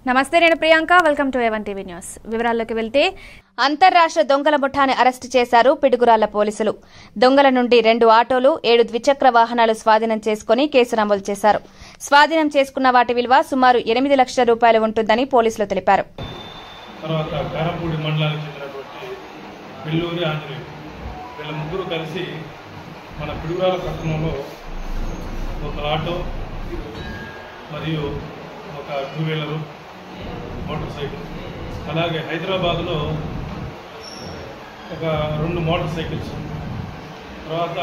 నమస్తే నేను Priyanka welcome to ఎవన్ టీవీ న్యూస్ వివరాల్లోకి వెళ్తే అంతర్రాష్ట్ర దొంగల ముఠాని అరెస్టు చేశారు పిడుగురాళ్ల పోలీసులు దొంగల నుండి రెండు ఆటోలు ఏడు ద్విచక్ర వాహనాలు స్వాధీనం చేసుకుని కేసు నమోదు చేశారు స్వాధీనం చేసుకున్న వాటి విలువ సుమారు ఎనిమిది లక్షల రూపాయలు ఉంటుందని పోలీసులు తెలిపారు తర్వాత కారంపూడి మండలానికి చెందినటువంటి వెల్లూరి ఆంజనేయులు వీళ్ళ ముగ్గురు కలిసి మన పిడుగురాల పట్టణంలో ఒక ఆటో మరియు ఒక టూ వీలరు మోటార్ సైకిల్ అలాగే హైదరాబాద్లో ఒక రెండు మోటార్ సైకిల్స్ తర్వాత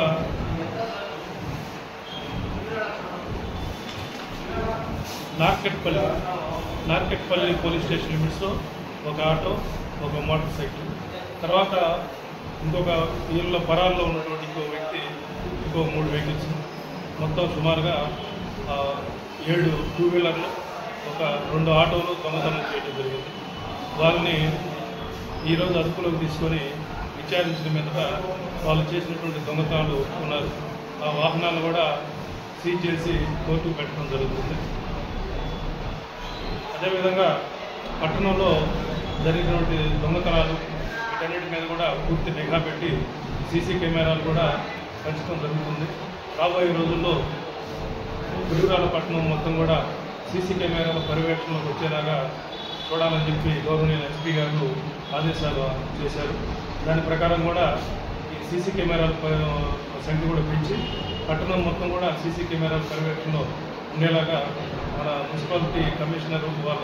నార్కెట్పల్లి నార్కెట్పల్లి పోలీస్ స్టేషన్ లిమిట్స్లో ఒక ఆటో ఒక మోటార్ సైకిల్ తర్వాత ఇంకొక వీళ్ళ పరాల్లో ఉన్నటువంటి ఇంకో వ్యక్తి ఇంకో మూడు వెహికల్స్ మొత్తం సుమారుగా ఆ, ఏడు టూ వీలర్లు ఒక రెండు ఆటోలు దొంగతనం చేయడం జరిగింది వాళ్ళని ఈరోజు అదుపులోకి తీసుకొని విచారించిన మీదట వాళ్ళు చేసినటువంటి దొంగతనాలు ఉన్నారు ఆ వాహనాలు కూడా సీజ్ చేసి కోర్టుకు పెట్టడం జరుగుతుంది అదేవిధంగా పట్టణంలో జరిగినటువంటి దొంగతనాలు వీటన్నిటి మీద కూడా పూర్తి నిఘా పెట్టి సీసీ కెమెరాలు కూడా పెంచడం జరుగుతుంది రాబోయే రోజుల్లో పిడుగురాల పట్టణం మొత్తం కూడా సీసీ కెమెరాల పర్యవేక్షణలోకి వచ్చేలాగా చూడాలని చెప్పి గౌరవనీయ ఎస్పీ గారు ఆదేశాలు చేశారు దాని ప్రకారం కూడా ఈ సీసీ కెమెరాల ప- సంఖ్య కూడా పెంచి పట్టణం మొత్తం కూడా సీసీ కెమెరాల పర్యవేక్షణలో ఉండేలాగా మన మున్సిపాలిటీ కమిషనర్ వాళ్ళ